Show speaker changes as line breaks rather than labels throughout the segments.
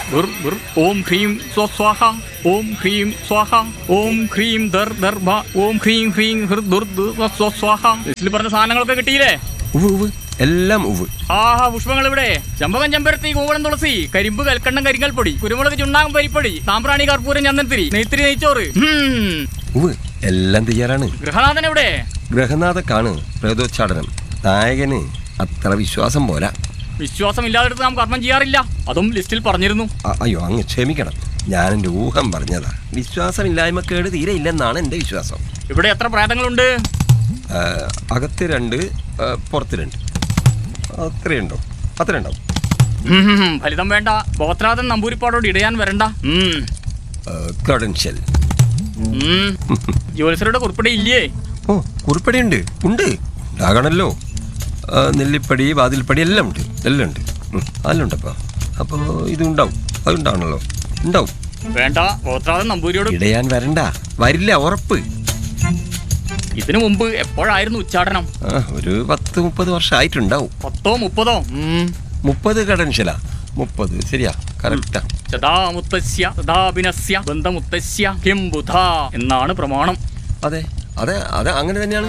Bur Bur ഓം ഹ്രീം സ്വസ്വാഹ ഓം ഹ്രീം സ്വാഹ ഓം ഹ്രീം ദർ ദർഭ ഓം ഹ്രീം ഹ്രീം ഹൃ ദുർ ദു സ്വസ്വാഹ ലിസ്റ്റിൽ പറഞ്ഞ സാധനങ്ങളൊക്കെ കിട്ടിയില്ലേ
ഉവ് ഉവ് എല്ലാം ഉവ്
ആഹാ പുഷ്പങ്ങൾ ഇവിടെ ചമ്പകം ചെമ്പരത്തി കൂവളം തുളസി കരിമ്പ് കൽക്കണ്ടം കരിങ്കൽ പൊടി കുരുമുളക് ചുണ്ണാകം പരിപ്പൊടി സാമ്പ്രാണി കർപ്പൂരം ചന്ദനത്തിരി നെയ്ത്തിരി നെയ്ച്ചോറ് ഹും.
ഉവ് എല്ലാം തയ്യാറാണ്
ഗൃഹനാഥൻ എവിടെ
ഗ്രഹനാഥക്കാണ് പ്രേതോച്ചാടനം നായകന് അത്ര വിശ്വാസം പോരാ
വിശ്വാസമില്ലാതെടുത്ത് നാം കർമ്മം ചെയ്യാറില്ല അതും ലിസ്റ്റിൽ പറഞ്ഞിരുന്നു
അ- അയ്യോ അങ്ങ് ക്ഷമിക്കണം ഞാൻ എൻ്റെ ഊഹം പറഞ്ഞതാ വിശ്വാസമില്ലായ്മക്കേട് തീരെ ഇല്ലെന്നാണ് എൻ്റെ വിശ്വാസം
ഇവിടെ എത്ര പ്രേതങ്ങളുണ്ട്
ആ, അകത്ത് രണ്ട് ആ, പുറത്ത് രണ്ട് അത്രയുണ്ടോ അത്രയുണ്ടാവും
ഉം, ഫലിതം വേണ്ട ഗോത്രാഥൻ നമ്പൂരിപ്പാടോട് ഇടയാൻ വരണ്ട ഉം,
ക്രഡൻഷ്യൽ
ഉം. ജ്യോത്സ്യരുടെ കുറിപ്പിടെ ഇല്ലേ
ഓ കുറിപ്പടിയുണ്ട് ഉണ്ട് ഉണ്ടാകണമല്ലോ ആ, നെല്ലിപ്പടി വാതിൽപ്പടി എല്ലാം ഉണ്ട് എല്ലാം ഉണ്ട് ഉം, എല്ലാം ഉണ്ടപ്പോൾ അപ്പോൾ ഇതുണ്ടാവും അതുണ്ടാവണല്ലോ ഉണ്ടാവും
വേണ്ട ഗോത്രാഥൻ നമ്പൂരിയോട്
ഇടയാൻ വരണ്ട വരില്ല ഉറപ്പ്
ഇതിനു മുമ്പ് എപ്പോഴായിരുന്നു ഉച്ചാടനം
ആ ഒരു പത്ത് മുപ്പത് വർഷമായിട്ടുണ്ടാവും
പത്തോ മുപ്പതോ ഉം.
മുപ്പത് കടൻശല മുപ്പത് ശരിയാ കറക്റ്റാ
സദാ മുത്തശ്യ സദാഭിനസ്യ ബന്ധമുത്തശ്യ കിം ബുധ എന്നാണ് പ്രമാണം
അതെ അതെ അതെ അങ്ങനെ തന്നെയാണ്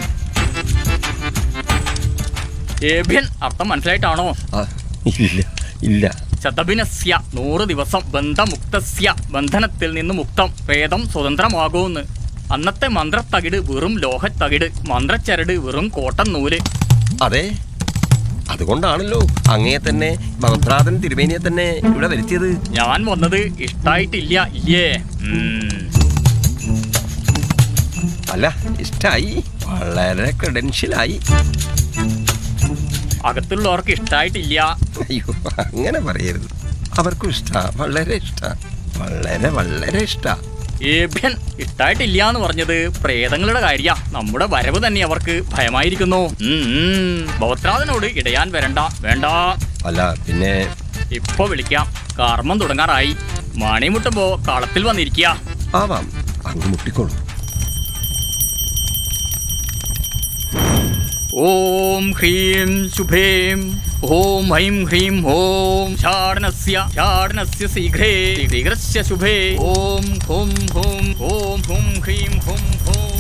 ഏഭ്യൻ അർത്ഥം മനസ്സിലായിട്ടാണോ
ആ, ഇല്ല ഇല്ല
ശതഭിനസ്യ നൂറ് ദിവസം ബന്ധമുക്തസ്യ ബന്ധനത്തിൽ നിന്ന് മുക്തം പ്രേതം സ്വതന്ത്രമാകൂന്ന് അന്നത്തെ മന്ത്രത്തകിട് വെറും ലോഹത്തകിട് മന്ത്രച്ചരട് വെറും കോട്ടൻ നൂല്
അതെ അതുകൊണ്ടാണല്ലോ അങ്ങയെ തന്നെ ഭഗവത്രാതൻ തിരുമേനിയെ തന്നെ ഇവിടെ വരുത്തിയത്
ഞാൻ വന്നത് ഇഷ്ടായിട്ടില്ല ഇല്ലേ ഉം.
അല്ല ഇഷ്ടായി വളരെ ക്രെഡൻഷ്യലായി
അകത്തുള്ളവർക്ക് ഇഷ്ടായിട്ടില്ല
അയ്യോ അങ്ങനെ പറയരുത് അവർക്കും ഇഷ്ടാ വളരെ ഇഷ്ടാ വളരെ വളരെ ഇഷ്ടാ
ഏഭ്യൻ ഇഷ്ടായിട്ടില്ല എന്ന് പറഞ്ഞത് പ്രേതങ്ങളുടെ കാര്യ നമ്മുടെ വരവ് തന്നെ അവർക്ക് ഭയമായിരിക്കുന്നു ഉം, ഉം. ഭവത്രാതനോട് ഇടയാൻ വരണ്ട വേണ്ട
അല്ല പിന്നെ
ഇപ്പൊ വിളിക്കാം കർമ്മം തുടങ്ങാറായി മണി മുട്ടുമ്പോ കളത്തിൽ വന്നിരിക്കുക
ആവാം അങ്ങ് മുട്ടിക്കോളൂ
ഓം ഹ്രീം ശുഭേം ഓം ഹൈം ഹ്രീം ഓം ഷാടനസ്യ ഷാടനസ്യ ശീഘ്രേ ശീഘ്രസ്യ ശുഭേ ഓം ഹും ഹും ഓം ഹും ഹ്രീം ഹും ഹും